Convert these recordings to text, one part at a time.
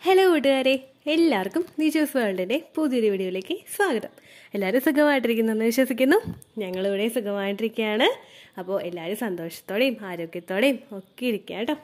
hello കൂട്ടുകാരെ എല്ലാവർക്കും നീച്ചോസ് വേൾഡിൻ്റെ പുതിയൊരു വീഡിയോയിലേക്ക് സ്വാഗതം എല്ലാവരും സുഖമായിട്ടിരിക്കുന്നെന്ന് വിശ്വസിക്കുന്നു ഞങ്ങളിവിടെ സുഖമായിട്ടിരിക്കുകയാണ് അപ്പോൾ എല്ലാവരും സന്തോഷത്തോടെയും ആരോഗ്യത്തോടെയും ഒക്കെ ഇരിക്കുക കേട്ടോ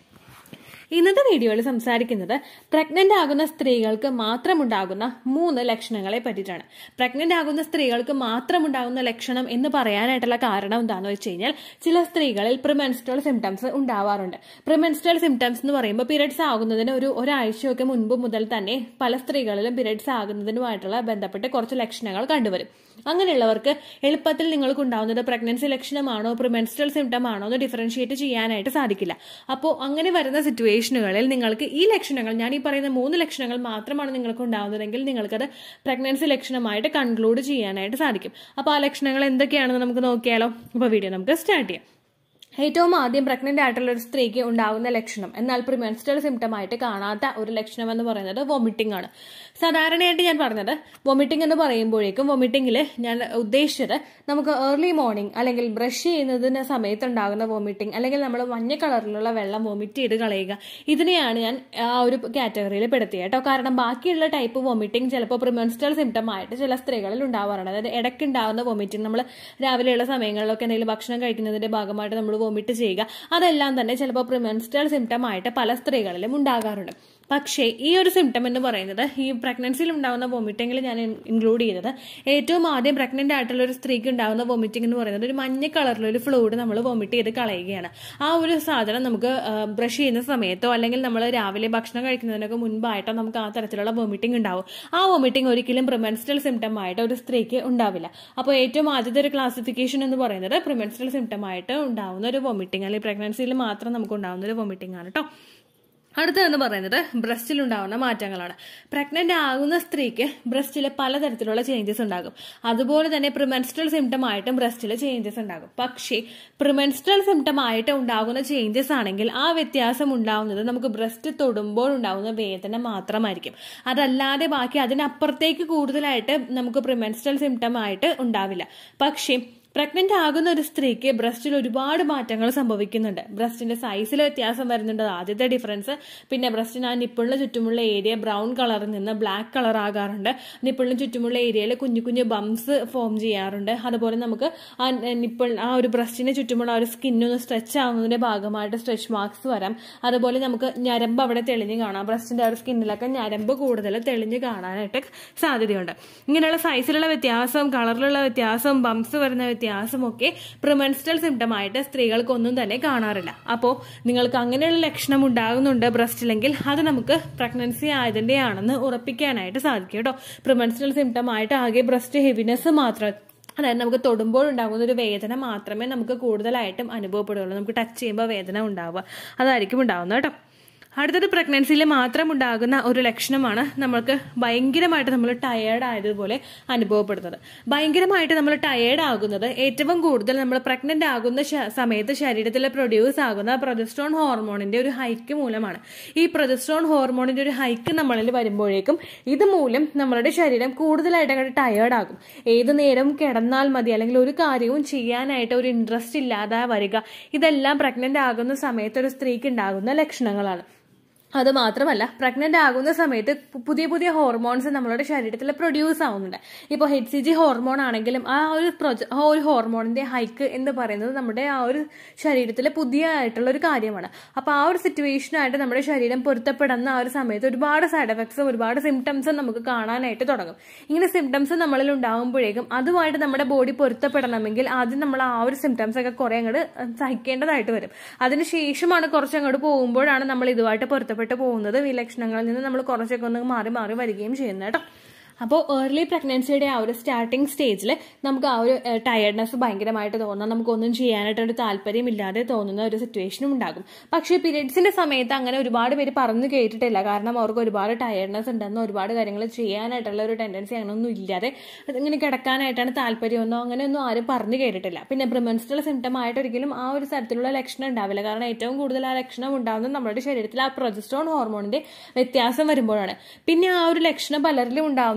ഇന്നത്തെ വീഡിയോയിൽ സംസാരിക്കുന്നത് പ്രഗ്നന്റ് ആകുന്ന സ്ത്രീകൾക്ക് മാത്രമുണ്ടാകുന്ന മൂന്ന് ലക്ഷണങ്ങളെ പറ്റിയിട്ടാണ് പ്രഗ്നന്റ് ആകുന്ന സ്ത്രീകൾക്ക് മാത്രമുണ്ടാകുന്ന ലക്ഷണം എന്ന് പറയാനായിട്ടുള്ള കാരണം എന്താണെന്ന് വെച്ച് കഴിഞ്ഞാൽ ചില സ്ത്രീകളിൽ പ്രിമെൻസ്ട്രൽ സിംറ്റംസ് ഉണ്ടാവാറുണ്ട് പ്രിമെൻസ്ട്രൽ സിംറ്റംസ് എന്ന് പറയുമ്പോൾ പീരിയഡ്സ് ആകുന്നതിന് ഒരു ഒരാഴ്ചയൊക്കെ മുൻപ് മുതൽ തന്നെ പല സ്ത്രീകളിലും പീരിയഡ്സ് ആകുന്നതിനുമായിട്ടുള്ള ബന്ധപ്പെട്ട് കുറച്ച് ലക്ഷണങ്ങൾ കണ്ടുവരും അങ്ങനെയുള്ളവർക്ക് എളുപ്പത്തിൽ നിങ്ങൾക്ക് ഉണ്ടാവുന്നത് പ്രഗ്നൻസി ലക്ഷണമാണോ പ്രിമെൻസ്ട്രൽ സിംറ്റം ആണോ എന്ന് ഡിഫറൻഷിയേറ്റ് ചെയ്യാനായിട്ട് സാധിക്കില്ല അപ്പോൾ അങ്ങനെ വരുന്ന സിറ്റുവേഷനുകളിൽ നിങ്ങൾക്ക് ഈ ലക്ഷണങ്ങൾ ഞാൻ ഈ പറയുന്ന മൂന്ന് ലക്ഷണങ്ങൾ മാത്രമാണ് നിങ്ങൾക്ക് ഉണ്ടാവുന്നതെങ്കിൽ നിങ്ങൾക്കത് പ്രഗ്നൻസി ലക്ഷണമായിട്ട് കൺക്ലൂഡ് ചെയ്യാനായിട്ട് സാധിക്കും അപ്പോൾ ആ ലക്ഷണങ്ങൾ എന്തൊക്കെയാണെന്ന് നമുക്ക് നോക്കിയാലോ അപ്പോൾ വീഡിയോ നമുക്ക് സ്റ്റാർട്ട് ചെയ്യാം ഏറ്റവും ആദ്യം പ്രഗ്നന്റ് ആയിട്ടുള്ള ഒരു സ്ത്രീക്ക് ഉണ്ടാകുന്ന ലക്ഷണം എന്നാൽ പ്രിമെൻസ്ട്രൽ സിംറ്റം ആയിട്ട് കാണാത്ത ഒരു ലക്ഷണം എന്ന് പറയുന്നത് വൊമിറ്റിംഗ് ആണ് സാധാരണയായിട്ട് ഞാൻ പറഞ്ഞത് വൊമിറ്റിംഗ് എന്ന് പറയുമ്പോഴേക്കും വൊമിറ്റിംഗിൽ ഞാൻ ഉദ്ദേശിച്ചത് നമുക്ക് ഏർലി മോർണിംഗ് അല്ലെങ്കിൽ ബ്രഷ് ചെയ്യുന്നതിന് സമയത്ത് ഉണ്ടാകുന്ന വൊമിറ്റിംഗ് അല്ലെങ്കിൽ നമ്മൾ മഞ്ഞ കളറിലുള്ള വെള്ളം വൊമിറ്റ് ചെയ്ത് കളയുക ഇതിനെയാണ് ഞാൻ ആ ഒരു കാറ്റഗറിയിൽ പെടുത്തിയത് കേട്ടോ കാരണം ബാക്കിയുള്ള ടൈപ്പ് വൊമിറ്റിംഗ് ചിലപ്പോൾ പ്രിമെൻസ്ട്രൽ സിംറ്റം ആയിട്ട് ചില സ്ത്രീകളിൽ ഉണ്ടാവാറുണ്ട് അതായത് ഇടയ്ക്ക് ഉണ്ടാകുന്ന വൊമിറ്റിംഗ് നമ്മൾ രാവിലെയുള്ള സമയങ്ങളിലൊക്കെ എന്തെങ്കിലും ഭക്ഷണം കഴിക്കുന്നതിന്റെ ഭാഗമായിട്ട് നമ്മൾ വൊമിറ്റ് ചെയ്യുക അതെല്ലാം തന്നെ ചിലപ്പോൾ പ്രിമെൻസ്ട്രൽ സിംറ്റം ആയിട്ട് പല സ്ത്രീകളിലും ഉണ്ടാകാറുണ്ട് പക്ഷേ ഈ ഒരു സിംറ്റം എന്ന് പറയുന്നത് ഈ പ്രഗ്നൻസിയിൽ ഉണ്ടാകുന്ന വൊമിറ്റിംഗിൽ ഞാൻ ഇൻക്ലൂഡ് ചെയ്തത് ഏറ്റവും ആദ്യം പ്രഗ്നന്റ് ആയിട്ടുള്ള ഒരു സ്ത്രീക്ക് ഉണ്ടാകുന്ന വൊമിറ്റിംഗ് എന്ന് പറയുന്നത് ഒരു മഞ്ഞ കളറിലൊരു ഫ്ലൂയിഡ് നമ്മൾ വൊമിറ്റ് ചെയ്ത് കളയുകയാണ് ആ ഒരു സാധനം നമുക്ക് ബ്രഷ് ചെയ്യുന്ന സമയത്തോ അല്ലെങ്കിൽ നമ്മൾ രാവിലെ ഭക്ഷണം കഴിക്കുന്നതിനൊക്കെ മുൻപായിട്ടോ നമുക്ക് ആ തരത്തിലുള്ള വൊമിറ്റിംഗ് ഉണ്ടാവും ആ വൊമിറ്റിംഗ് ഒരിക്കലും പ്രിമെൻസ്ട്രൽ സിംറ്റം ആയിട്ട് ഒരു സ്ത്രീക്ക് ഉണ്ടാവില്ല അപ്പോൾ ഏറ്റവും ആദ്യത്തെ ഒരു ക്ലാസിഫിക്കേഷൻ എന്ന് പറയുന്നത് പ്രിമെൻസ്ട്രൽ സിംറ്റം ആയിട്ട് ഉണ്ടാവുന്ന ഒരു വൊമിറ്റിംഗ് അല്ലെങ്കിൽ പ്രഗ്നൻസിയിൽ മാത്രം നമുക്ക് ഉണ്ടാവുന്ന ഒരു വൊമിറ്റിംഗ് ആണ് കേട്ടോ അടുത്തതെന്ന് പറയുന്നത് ബ്രസ്റ്റിൽ ഉണ്ടാകുന്ന മാറ്റങ്ങളാണ് പ്രഗ്നന്റ് ആകുന്ന സ്ത്രീക്ക് ബ്രസ്റ്റിൽ പലതരത്തിലുള്ള ചേഞ്ചസ് ഉണ്ടാകും അതുപോലെ തന്നെ പ്രിമെൻസ്ട്രൽ സിംറ്റം ആയിട്ടും ബ്രസ്റ്റിൽ ചേഞ്ചസ് ഉണ്ടാകും പക്ഷേ പ്രിമെൻസ്ട്രൽ സിംറ്റം ആയിട്ട് ഉണ്ടാകുന്ന ചേഞ്ചസ് ആണെങ്കിൽ ആ വ്യത്യാസം ഉണ്ടാകുന്നത് നമുക്ക് ബ്രസ്റ്റ് തൊടുമ്പോൾ ഉണ്ടാകുന്ന വേദന മാത്രമായിരിക്കും അതല്ലാതെ ബാക്കി അതിനപ്പുറത്തേക്ക് കൂടുതലായിട്ട് നമുക്ക് പ്രിമെൻസ്ട്രൽ സിംറ്റം ആയിട്ട് ഉണ്ടാവില്ല പക്ഷേ പ്രഗ്നന്റ് ആകുന്ന ഒരു സ്ത്രീക്ക് ബ്രസ്റ്റിൽ ഒരുപാട് മാറ്റങ്ങൾ സംഭവിക്കുന്നുണ്ട് ബ്രസ്റ്റിന്റെ സൈസിൽ വ്യത്യാസം വരുന്നുണ്ട് ആദ്യത്തെ ഡിഫറൻസ് പിന്നെ ബ്രസ്റ്റിന് ആ നിപ്പിളിന് ചുറ്റുമുള്ള ഏരിയ ബ്രൗൺ കളറിൽ നിന്ന് ബ്ലാക്ക് കളർ ആകാറുണ്ട് നിപ്പിളിന് ചുറ്റുമുള്ള ഏരിയയിൽ കുഞ്ഞു കുഞ്ഞു ബംസ് ഫോം ചെയ്യാറുണ്ട് അതുപോലെ നമുക്ക് ആ നിപ്പിൾ ആ ഒരു ബ്രസ്റ്റിന് ചുറ്റുമുള്ള ആ ഒരു സ്കിന്നൊന്ന് സ്ട്രെച്ച് ആവുന്നതിന്റെ ഭാഗമായിട്ട് സ്ട്രെച്ച് മാർക്സ് വരാം അതുപോലെ നമുക്ക് ഞരമ്പ് അവിടെ തെളിഞ്ഞ് കാണാം ബ്രസ്റ്റിന്റെ ആ ഒരു സ്കിന്നിലൊക്കെ ഞരമ്പ് കൂടുതൽ തെളിഞ്ഞ് കാണാനായിട്ട് സാധ്യതയുണ്ട് ഇങ്ങനെയുള്ള സൈസിലുള്ള വ്യത്യാസം കളറിലുള്ള വ്യത്യാസം ബംസ് വരുന്ന വ്യത്യാസമൊക്കെ പ്രിമെൻസ്ട്രൽ സിംറ്റം ആയിട്ട് സ്ത്രീകൾക്കൊന്നും തന്നെ കാണാറില്ല അപ്പോൾ നിങ്ങൾക്ക് അങ്ങനെയുള്ള ലക്ഷണം ഉണ്ടാകുന്നുണ്ട് ബ്രസ്റ്റിലെങ്കിൽ അത് നമുക്ക് പ്രഗ്നൻസി ആയതിൻ്റെ ആണെന്ന് ഉറപ്പിക്കാനായിട്ട് സാധിക്കും കേട്ടോ പ്രിമെൻസ്ട്രൽ സിംറ്റം ആയിട്ട് ആകെ ബ്രസ്റ്റ് ഹെവിനെസ് മാത്രം അതായത് നമുക്ക് തൊടുമ്പോൾ ഉണ്ടാകുന്ന ഒരു വേദന മാത്രമേ നമുക്ക് കൂടുതലായിട്ടും അനുഭവപ്പെടുകയുള്ളൂ നമുക്ക് ടച്ച് ചെയ്യുമ്പോൾ വേദന ഉണ്ടാവുക അതായിരിക്കും ഉണ്ടാവുന്നത് കേട്ടോ അടുത്തത് പ്രഗ്നൻസിയിൽ മാത്രം ഉണ്ടാകുന്ന ഒരു ലക്ഷണമാണ് നമ്മൾക്ക് ഭയങ്കരമായിട്ട് നമ്മൾ ടയേർഡ് ആയതുപോലെ അനുഭവപ്പെടുന്നത് ഭയങ്കരമായിട്ട് നമ്മൾ ടയേർഡ് ആകുന്നത് ഏറ്റവും കൂടുതൽ നമ്മൾ പ്രഗ്നന്റ് ആകുന്ന സമയത്ത് ശരീരത്തിൽ പ്രൊഡ്യൂസ് ആകുന്ന പ്രൊജസ്ട്രോൺ ഹോർമോണിന്റെ ഒരു ഹൈക്ക് മൂലമാണ് ഈ പ്രൊജസ്ട്രോൺ ഹോർമോണിന്റെ ഒരു ഹൈക്ക് നമ്മളിൽ വരുമ്പോഴേക്കും ഇതുമൂലം നമ്മളുടെ ശരീരം കൂടുതലായിട്ട് അങ്ങോട്ട് ടയേർഡ് ആകും ഏത് നേരം കിടന്നാൽ മതി അല്ലെങ്കിൽ ഒരു കാര്യവും ചെയ്യാനായിട്ട് ഒരു ഇൻട്രസ്റ്റ് ഇല്ലാതെ വരിക ഇതെല്ലാം പ്രഗ്നന്റ് ആകുന്ന സമയത്ത് ഒരു സ്ത്രീക്ക് ഉണ്ടാകുന്ന ലക്ഷണങ്ങളാണ് അത് മാത്രമല്ല പ്രഗ്നന്റ് ആകുന്ന സമയത്ത് പുതിയ പുതിയ ഹോർമോൺസ് നമ്മളുടെ ശരീരത്തിൽ പ്രൊഡ്യൂസ് ആവുന്നുണ്ട് ഇപ്പോൾ എച്ച് സി ജി ഹോർമോൺ ആണെങ്കിലും ആ ഒരു പ്രൊജ ആ ഒരു ഹോർമോണിന്റെ ഹൈക്ക് എന്ന് പറയുന്നത് നമ്മുടെ ആ ഒരു ശരീരത്തിൽ പുതിയ ആയിട്ടുള്ള ഒരു കാര്യമാണ് അപ്പോൾ ആ ഒരു സിറ്റുവേഷനായിട്ട് നമ്മുടെ ശരീരം പൊരുത്തപ്പെടുന്ന ആ ഒരു സമയത്ത് ഒരുപാട് സൈഡ് എഫക്ട്സും ഒരുപാട് സിംറ്റംസും നമുക്ക് കാണാനായിട്ട് തുടങ്ങും ഇങ്ങനെ സിംറ്റംസ് നമ്മളിൽ ഉണ്ടാകുമ്പോഴേക്കും അതുമായിട്ട് നമ്മുടെ ബോഡി പൊരുത്തപ്പെടണമെങ്കിൽ ആദ്യം നമ്മൾ ആ ഒരു സിംറ്റംസ് ഒക്കെ കുറെ അങ്ങോട്ട് സഹിക്കേണ്ടതായിട്ട് വരും അതിനുശേഷമാണ് കുറച്ച് അങ്ങോട്ട് പോകുമ്പോഴാണ് നമ്മൾ ഇതുമായിട്ട് പൊരുത്തപ്പെട്ടത് പൊരുത്തപ്പെട്ടു പോകുന്നത് ഈ ലക്ഷണങ്ങളിൽ നിന്ന് നമ്മൾ കുറച്ചൊക്കെ ഒന്ന് മാറി മാറി വരികയും ചെയ്യുന്നത് കേട്ടോ അപ്പോൾ ഏർലി പ്രഗ്നൻസിയുടെ ആ ഒരു സ്റ്റാർട്ടിംഗ് സ്റ്റേജിൽ നമുക്ക് ആ ഒരു ടയർഡ്നെസ് ഭയങ്കരമായിട്ട് തോന്നാം നമുക്കൊന്നും ചെയ്യാനായിട്ടൊരു താല്പര്യമില്ലാതെ തോന്നുന്ന ഒരു സിറ്റുവേഷനും ഉണ്ടാകും പക്ഷേ പീരിയഡ്സിന്റെ സമയത്ത് അങ്ങനെ ഒരുപാട് പേര് പറഞ്ഞു കേട്ടിട്ടില്ല കാരണം അവർക്ക് ഒരുപാട് ടയർഡ്നെസ് ഉണ്ടെന്നോ ഒരുപാട് കാര്യങ്ങൾ ചെയ്യാനായിട്ടുള്ള ഒരു ടെൻഡൻസി അങ്ങനെയൊന്നും ഇല്ലാതെ ഇങ്ങനെ കിടക്കാനായിട്ടാണ് താല്പര്യമൊന്നോ അങ്ങനെയൊന്നും ആരും പറഞ്ഞു കേട്ടിട്ടില്ല പിന്നെ പ്രിമെൻസ്ട്രൽ സിംറ്റം ആയിട്ട് ഒരിക്കലും ആ ഒരു തരത്തിലുള്ള ലക്ഷണം ഉണ്ടാവില്ല കാരണം ഏറ്റവും കൂടുതൽ ആ ലക്ഷണം ഉണ്ടാകുന്നത് നമ്മുടെ ശരീരത്തിൽ ആ പ്രൊജസ്ട്രോൺ ഹോർമോണിന്റെ വ്യത്യാസം വരുമ്പോഴാണ് പിന്നെ ആ ഒരു ലക്ഷണം പലരിലും ഉണ്ടാവുന്നത്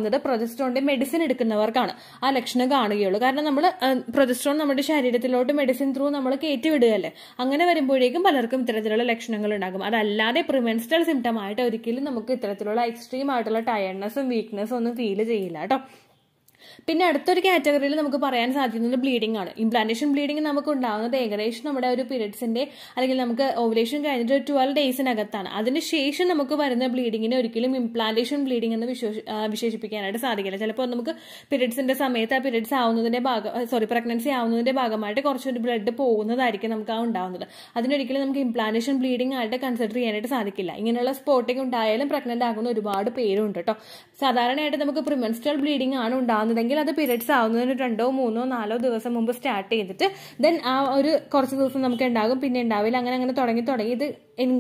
കാണുന്നത് പ്രൊജസ്ട്രോണിന്റെ മെഡിസിൻ എടുക്കുന്നവർക്കാണ് ആ ലക്ഷണം കാണുകയുള്ളൂ കാരണം നമ്മൾ പ്രൊജസ്ട്രോൺ നമ്മുടെ ശരീരത്തിലോട്ട് മെഡിസിൻ ത്രൂ നമ്മൾ കയറ്റിവിടുകയല്ലേ അങ്ങനെ വരുമ്പോഴേക്കും പലർക്കും ഇത്തരത്തിലുള്ള ലക്ഷണങ്ങൾ ഉണ്ടാകും അതല്ലാതെ പ്രിമെൻസ്ട്രൽ സിംറ്റം ആയിട്ട് ഒരിക്കലും നമുക്ക് ഇത്തരത്തിലുള്ള എക്സ്ട്രീം ആയിട്ടുള്ള ടയർഡ്നെസ്സും വീക്ക്നെസ്സും ഒന്നും ഫീൽ ചെയ്യില്ല കേട്ടോ പിന്നെ അടുത്തൊരു കാറ്റഗറിയിൽ നമുക്ക് പറയാൻ സാധിക്കുന്നത് ബ്ലീഡിംഗ് ആണ് ഇംപ്ലാന്റേഷൻ ബ്ലീഡിംഗ് നമുക്ക് ഉണ്ടാകുന്നത് ഏകദേശം നമ്മുടെ ഒരു പീരിയഡ്സിന്റെ അല്ലെങ്കിൽ നമുക്ക് ഓവുലേഷൻ കഴിഞ്ഞിട്ട് ഒരു ട്വൽവ് ഡേയ്സിനകത്താണ് അതിനുശേഷം നമുക്ക് വരുന്ന ബ്ലീഡിങ്ങിനെ ഒരിക്കലും ഇംപ്ലാന്റേഷൻ ബ്ലീഡിംഗ് എന്ന് വിശ്വസി- ആ, വിശേഷിപ്പിക്കാനായിട്ട് സാധിക്കില്ല ചിലപ്പോൾ നമുക്ക് പീരിയഡ്സിന്റെ സമയത്ത് ആ പീരിയഡ്സ് ആവുന്നതിന്റെ ഭാഗം സോറി പ്രഗ്നൻസി ആവുന്നതിന്റെ ഭാഗമായിട്ട് കുറച്ചൊരു ബ്ലഡ് പോകുന്നതായിരിക്കും നമുക്ക് ആ ഉണ്ടാവുന്നത് അതിനൊരിക്കലും നമുക്ക് ഇംപ്ലാന്റേഷൻ ബ്ലീഡിംഗ് ആയിട്ട് കൺസിഡർ ചെയ്യാനായിട്ട് സാധിക്കില്ല ഇങ്ങനെയുള്ള സ്പോട്ടിംഗ് ഉണ്ടായാലും പ്രഗ്നന്റ് ആകുന്ന ഒരുപാട് പേരുണ്ട് കേട്ടോ സാധാരണയായിട്ട് നമുക്ക് പ്രിമെൻസ്ട്രൽ ബ്ലീഡിംഗ് ആണ് ഉണ്ടാകുന്നതെങ്കിൽ അത് പീരിയഡ്സ് ആവുന്നതിന് രണ്ടോ മൂന്നോ നാലോ ദിവസം മുമ്പ് സ്റ്റാർട്ട് ചെയ്തിട്ട് ദെൻ ആ ഒരു കുറച്ച് ദിവസം നമുക്ക് ഉണ്ടാകും പിന്നെ ഉണ്ടാവില്ല അങ്ങനെ അങ്ങനെ തുടങ്ങി തുടങ്ങി ഇത്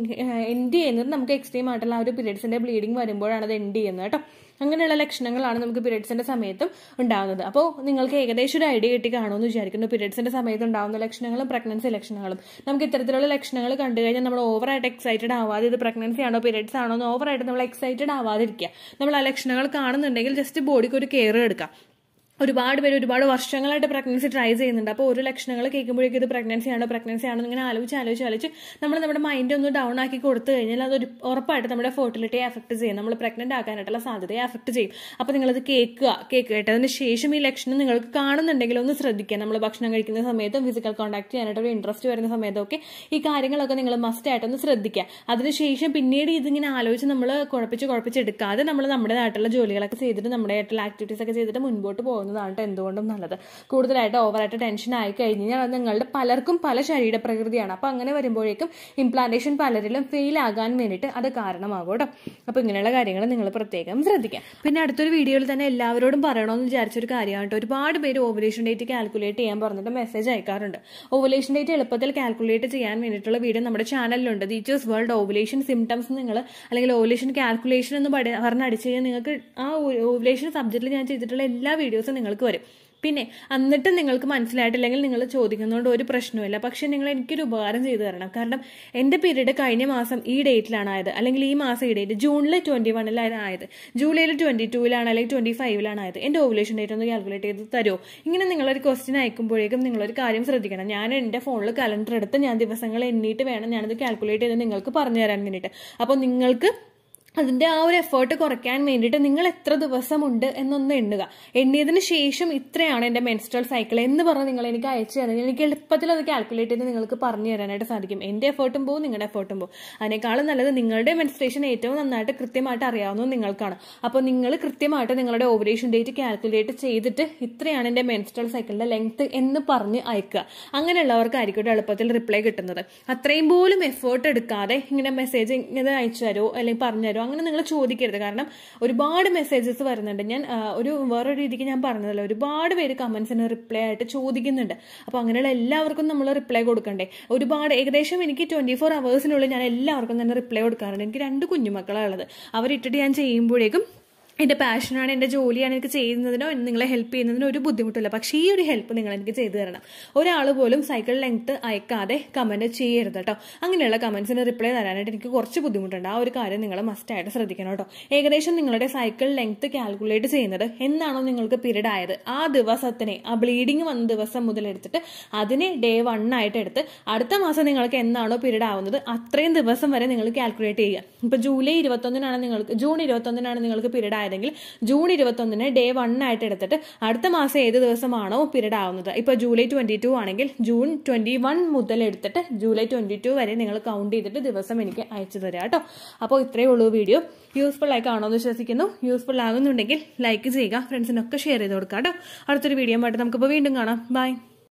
എൻഡ് ചെയ്യുന്നത് നമുക്ക് എക്സ്ട്രീം ആയിട്ടുള്ള ആ ഒരു പീരിയഡ്സിന്റെ ബ്ലീഡിംഗ് വരുമ്പോഴാണ് അത് എൻഡ് ചെയ്യുന്നത് കേട്ടോ അങ്ങനെയുള്ള ലക്ഷണങ്ങളാണ് നമുക്ക് പീരിയഡ്സിന്റെ സമയത്തും ഉണ്ടാകുന്നത് അപ്പോൾ നിങ്ങൾക്ക് ഏകദേശം ഒരു ഐഡിയ കിട്ടി കാണുമെന്ന് വിചാരിക്കുന്നു പീരിയഡ്സിന്റെ സമയത്ത് ഉണ്ടാകുന്ന ലക്ഷണങ്ങളും പ്രഗ്നൻസി ലക്ഷണങ്ങളും നമുക്ക് ഇത്തരത്തിലുള്ള ലക്ഷണങ്ങൾ കണ്ടു കഴിഞ്ഞാൽ നമ്മൾ ഓവറായിട്ട് എക്സൈറ്റഡ് ആവാതെ ഇത് പ്രഗ്നൻസി ആണോ പീരിയഡ്സ് ആണോ എന്ന് ഓവറായിട്ട് നമ്മൾ എക്സൈറ്റഡ് ആവാതിരിക്കുക നമ്മൾ ആ ലക്ഷണങ്ങൾ കാണുന്നുണ്ടെങ്കിൽ ജസ്റ്റ് ബോഡിക്ക് ഒരു കെയർ എടുക്കാം ഒരുപാട് പേര് ഒരുപാട് വർഷങ്ങളായിട്ട് പ്രഗ്നൻസി ട്രൈ ചെയ്യുന്നുണ്ട് അപ്പോൾ ഒരു ലക്ഷണങ്ങൾ കേൾക്കുമ്പോഴേക്കും ഇത് പ്രഗ്നൻസി ആണോ പ്രഗ്നൻസി ആണോ ഇങ്ങനെ ആലോചിച്ച് ആലോചിച്ച് ആലോചിച്ച് നമ്മൾ നമ്മുടെ മൈൻഡ് ഒന്ന് ഡൗൺ ആക്കി കൊടുത്തു കഴിഞ്ഞാൽ അതൊരു ഉറപ്പായിട്ട് നമ്മുടെ ഫെർട്ടിലിറ്റിയെ അഫക്ട് ചെയ്യും നമ്മൾ പ്രഗ്നന്റ് ആക്കാനായിട്ടുള്ള സാധ്യതയെ അഫക്ട് ചെയ്യും അപ്പോൾ നിങ്ങളത് കേൾക്കുക കേൾക്കുക കേട്ടതിന് ശേഷം ഈ ലക്ഷണം നിങ്ങൾക്ക് കാണുന്നുണ്ടെങ്കിൽ ഒന്ന് ശ്രദ്ധിക്കുക നമ്മൾ ഭക്ഷണം കഴിക്കുന്ന സമയത്തും ഫിസിക്കൽ കോൺടാക്ട് ചെയ്യാനായിട്ട് ഒരു ഇൻട്രസ്റ്റ് വരുന്ന സമയത്തൊക്കെ ഈ കാര്യങ്ങളൊക്കെ നിങ്ങൾ മസ്റ്റ് ആയിട്ടൊന്ന് ശ്രദ്ധിക്കുക അതിനുശേഷം പിന്നീട് ഇതിങ്ങനെ ആലോചിച്ച് നമ്മൾ കുഴപ്പിച്ച് കുഴപ്പിച്ചെടുക്കാതെ നമ്മൾ നമ്മുടേതായിട്ടുള്ള ജോലികളൊക്കെ ചെയ്തിട്ട് നമ്മുടെ ആയിട്ടുള്ള ആക്ടിവിറ്റീസ് ഒക്കെ ചെയ്തിട്ട് മുൻപോട്ട് പോകുന്നതാണ് ട്ടോ എന്തുകൊണ്ടും നല്ലത് കൂടുതലായിട്ട് ഓവറായിട്ട് ടെൻഷൻ ആയി കഴിഞ്ഞാൽ അത് നിങ്ങളുടെ പലർക്കും പല ശരീര പ്രകൃതിയാണ് അപ്പോൾ അങ്ങനെ വരുമ്പോഴേക്കും ഇംപ്ലാന്റേഷൻ പലരിലും ഫെയിൽ ആകാൻ വേണ്ടിയിട്ട് അത് കാരണമാകും കേട്ടോ അപ്പോൾ ഇങ്ങനെയുള്ള കാര്യങ്ങൾ നിങ്ങൾ പ്രത്യേകം ശ്രദ്ധിക്കാം പിന്നെ അടുത്തൊരു വീഡിയോയിൽ തന്നെ എല്ലാവരോടും പറയണമെന്ന് വിചാരിച്ചൊരു കാര്യമാണ് കേട്ടോ ഒരുപാട് പേര് ഓവുലേഷൻ ഡേറ്റ് കാൽക്കുലേറ്റ് ചെയ്യാൻ പറഞ്ഞിട്ട് മെസ്സേജ് അയക്കാറുണ്ട് ഓവുലേഷൻ ഡേറ്റ് എളുപ്പത്തിൽ കാൽക്കുലേറ്റ് ചെയ്യാൻ വേണ്ടിയിട്ടുള്ള വീഡിയോ നമ്മുടെ ചാനലിലുണ്ട് ടീച്ചേഴ്സ് വേൾഡ് ഓവുലേഷൻ സിംറ്റംസ് നിങ്ങൾ അല്ലെങ്കിൽ ഓവുലേഷൻ കാൽക്കുലേഷൻ എന്ന് പഠി- പറഞ്ഞ് അടിച്ചു കഴിഞ്ഞാൽ നിങ്ങൾക്ക് ആ ഓവുലേഷൻ സബ്ജക്റ്റിൽ ഞാൻ ചെയ്തിട്ടുള്ള എല്ലാ വീഡിയോസും നിങ്ങൾക്ക് വരും പിന്നെ എന്നിട്ടും നിങ്ങൾക്ക് മനസ്സിലായിട്ടില്ലെങ്കിൽ നിങ്ങൾ ചോദിക്കുന്നതുകൊണ്ട് ഒരു പ്രശ്നവുമില്ല പക്ഷെ നിങ്ങൾ എനിക്കൊരു ഉപകാരം ചെയ്തു തരണം കാരണം എൻ്റെ പീരീഡ് കഴിഞ്ഞ മാസം ഈ ഡേറ്റിലാണ് ആയത് അല്ലെങ്കിൽ ഈ മാസം ഈ ഡേറ്റ് ജൂണിൽ ട്വൻറ്റി വണ്ണിലാണ് ആയത് ജൂലൈയിൽ ട്വൻറ്റി ടൂവിലാണ് അല്ലെങ്കിൽ ട്വൻറ്റി ഫൈവിലാണ് ആയത് എൻ്റെ ഓവുലേഷൻ ഡേറ്റ് ഒന്ന് കാൽക്കുലേറ്റ് ചെയ്ത് തരുമോ ഇങ്ങനെ നിങ്ങളൊരു ക്വസ്റ്റ്യൻ അയക്കുമ്പോഴേക്കും നിങ്ങളൊരു കാര്യം ശ്രദ്ധിക്കണം ഞാൻ എൻ്റെ ഫോണിൽ കലണ്ടർ എടുത്ത് ഞാൻ ദിവസങ്ങൾ എണ്ണീട്ട് വേണം ഞാനത് കാൽക്കുലേറ്റ് ചെയ്ത് നിങ്ങൾക്ക് പറഞ്ഞു തരാൻ വേണ്ടിയിട്ട് അപ്പോൾ നിങ്ങൾക്ക് അതിന്റെ ആ ഒരു എഫേർട്ട് കുറയ്ക്കാൻ വേണ്ടിയിട്ട് നിങ്ങൾ എത്ര ദിവസമുണ്ട് എന്നൊന്ന് എണ്ണുക എണ്ണിയതിന് ശേഷം ഇത്രയാണ് എന്റെ മെൻസ്ട്രൽ സൈക്കിൾ എന്ന് പറഞ്ഞ് നിങ്ങൾ എനിക്ക് അയച്ചു തരാൻ എനിക്ക് എളുപ്പത്തിൽ അത് കാൽക്കുലേറ്റ് ചെയ്ത് നിങ്ങൾക്ക് പറഞ്ഞു തരാനായിട്ട് സാധിക്കും എന്റെ എഫേർട്ടും പോകും നിങ്ങളുടെ എഫേർട്ടും പോകും അതിനേക്കാളും നല്ലത് നിങ്ങളുടെ മെൻസ്ട്രേഷൻ ഏറ്റവും നന്നായിട്ട് കൃത്യമായിട്ട് അറിയാവുന്നത് നിങ്ങൾക്കാണ് അപ്പോൾ നിങ്ങൾ കൃത്യമായിട്ട് നിങ്ങളുടെ ഓവറേഷൻ ഡേറ്റ് കാൽക്കുലേറ്റ് ചെയ്തിട്ട് ഇത്രയാണ് എന്റെ മെൻസ്ട്രൽ സൈക്കിളിന്റെ ലെങ്ത് എന്ന് പറഞ്ഞ് അയക്കുക അങ്ങനെയുള്ളവർക്കായിരിക്കും എളുപ്പത്തിൽ റിപ്ലൈ കിട്ടുന്നത് അത്രയും പോലും എഫേർട്ട് എടുക്കാതെ ഇങ്ങനെ മെസ്സേജ് ഇങ്ങനെ അയച്ചു തരുമോ അല്ലെങ്കിൽ പറഞ്ഞു തരുമോ അങ്ങനെ നിങ്ങൾ ചോദിക്കരുത് കാരണം ഒരുപാട് മെസ്സേജസ് വരുന്നുണ്ട് ഞാൻ ആ, ഒരു വേറൊരു രീതിക്ക് ഞാൻ പറഞ്ഞതല്ല ഒരുപാട് പേര് കമന്റ്സിന് റിപ്ലൈ ആയിട്ട് ചോദിക്കുന്നുണ്ട് അപ്പോൾ അങ്ങനെയുള്ള എല്ലാവർക്കും നമ്മൾ റിപ്ലൈ കൊടുക്കണ്ടേ ഒരുപാട് ഏകദേശം എനിക്ക് ട്വന്റി ഫോർ അവേഴ്സിനുള്ളിൽ ഞാൻ എല്ലാവർക്കും തന്നെ റിപ്ലൈ കൊടുക്കാറുണ്ട് എനിക്ക് രണ്ട് കുഞ്ഞുമക്കളാണ് ഉള്ളത് അവരിട്ടിട്ട് ഞാൻ ചെയ്യുമ്പോഴേക്കും എൻ്റെ പാഷനാണ് എൻ്റെ ജോലിയാണ് എനിക്ക് ചെയ്യുന്നതിനോ നിങ്ങളെ ഹെൽപ്പ് ചെയ്യുന്നതിനോ ഒരു ബുദ്ധിമുട്ടില്ല പക്ഷേ ഈ ഒരു ഹെൽപ്പ് നിങ്ങൾ എനിക്ക് ചെയ്തു തരണം ഒരാൾ പോലും സൈക്കിൾ ലെങ്ത് അയക്കാതെ കമൻറ്റ് ചെയ്യരുത് കേട്ടോ അങ്ങനെയുള്ള കമൻസിന് റിപ്ലൈ തരാനായിട്ട് എനിക്ക് കുറച്ച് ബുദ്ധിമുട്ടുണ്ട് ആ ഒരു കാര്യം നിങ്ങൾ മസ്റ്റായിട്ട് ശ്രദ്ധിക്കണം കേട്ടോ ഏകദേശം നിങ്ങളുടെ സൈക്കിൾ ലെങ്ത് കാൽക്കുലേറ്റ് ചെയ്യുന്നത് എന്നാണോ നിങ്ങൾക്ക് പീരീഡ് ആയത് ആ ദിവസത്തിനെ ആ ബ്ലീഡിങ് വന്ന ദിവസം മുതൽ എടുത്തിട്ട് അതിനെ ഡേ വൺ ആയിട്ട് എടുത്ത് അടുത്ത മാസം നിങ്ങൾക്ക് എന്നാണോ പീരീഡ് ആവുന്നത് അത്രയും ദിവസം വരെ നിങ്ങൾ കാൽക്കുലേറ്റ് ചെയ്യുക ഇപ്പൊ ജൂലൈ ഇരുപത്തൊന്നിനാണ് നിങ്ങൾക്ക് ജൂൺ ഇരുപത്തൊന്നിനാണ് നിങ്ങൾക്ക് പീരീഡ് ആയതെങ്കിൽ ജൂൺ ഇരുപത്തൊന്നിന് ഡേ വൺ ആയിട്ട് എടുത്തിട്ട് അടുത്ത മാസം ഏത് ദിവസമാണോ പീരീഡ് ആവുന്നത് ഇപ്പൊ ജൂലൈ ട്വന്റി ടു ആണെങ്കിൽ ജൂൺ ട്വന്റി വൺ മുതൽ എടുത്തിട്ട് ജൂലൈ ട്വന്റി ടു വരെ നിങ്ങൾ കൗണ്ട് ചെയ്തിട്ട് ദിവസം എനിക്ക് അയച്ചു തരാം കേട്ടോ അപ്പോൾ ഇത്രയേ ഉള്ളൂ വീഡിയോ യൂസ്ഫുൾ ആയി കാണുമെന്ന് വിശ്വസിക്കുന്നു യൂസ്ഫുൾ ആകുന്നുണ്ടെങ്കിൽ ലൈക്ക് ചെയ്യുക ഫ്രണ്ട്സിനൊക്കെ ഷെയർ ചെയ്ത് കൊടുക്കാം കേട്ടോ അടുത്തൊരു വീഡിയോ ആയിട്ട് നമുക്കിപ്പോൾ വീണ്ടും കാണാം ബൈ